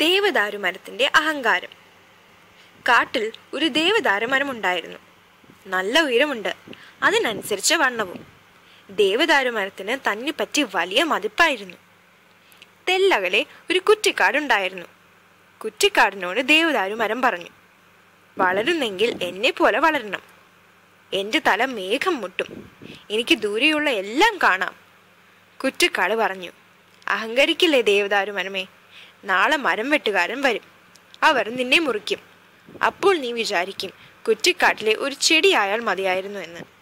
ദേവദാരു മരത്തിന്റെ അഹങ്കാരം കാട്ടിൽ ഒരു ദേവദാരു മരമുണ്ടായിരുന്നു നല്ല ഉയരമുണ്ട് അതിനനുസരിച്ച് വണ്ണവും ദേവദാരു മരത്തിന് തന്നെപ്പറ്റി വലിയ മതിപ്പായിരുന്നു തെല്ലകലെ ഒരു കുറ്റിക്കാടുണ്ടായിരുന്നു കുറ്റിക്കാടിനോട് ദേവദാരു മരം പറഞ്ഞു വളരുന്നെങ്കിൽ എന്നെ പോലെ വളരണം എൻ്റെ തല മേഘം മുട്ടും എനിക്ക് ദൂരെയുള്ള എല്ലാം കാണാം കുറ്റിക്കാട് പറഞ്ഞു അഹങ്കരിക്കില്ലേ ദേവദാരു മനമേ നാളെ മരം വെട്ടുകാരൻ വരും അവർ നിന്നെ മുറിക്കും അപ്പോൾ നീ വിചാരിക്കും കുറ്റിക്കാട്ടിലെ ഒരു ചെടിയായാൽ മതിയായിരുന്നു എന്ന്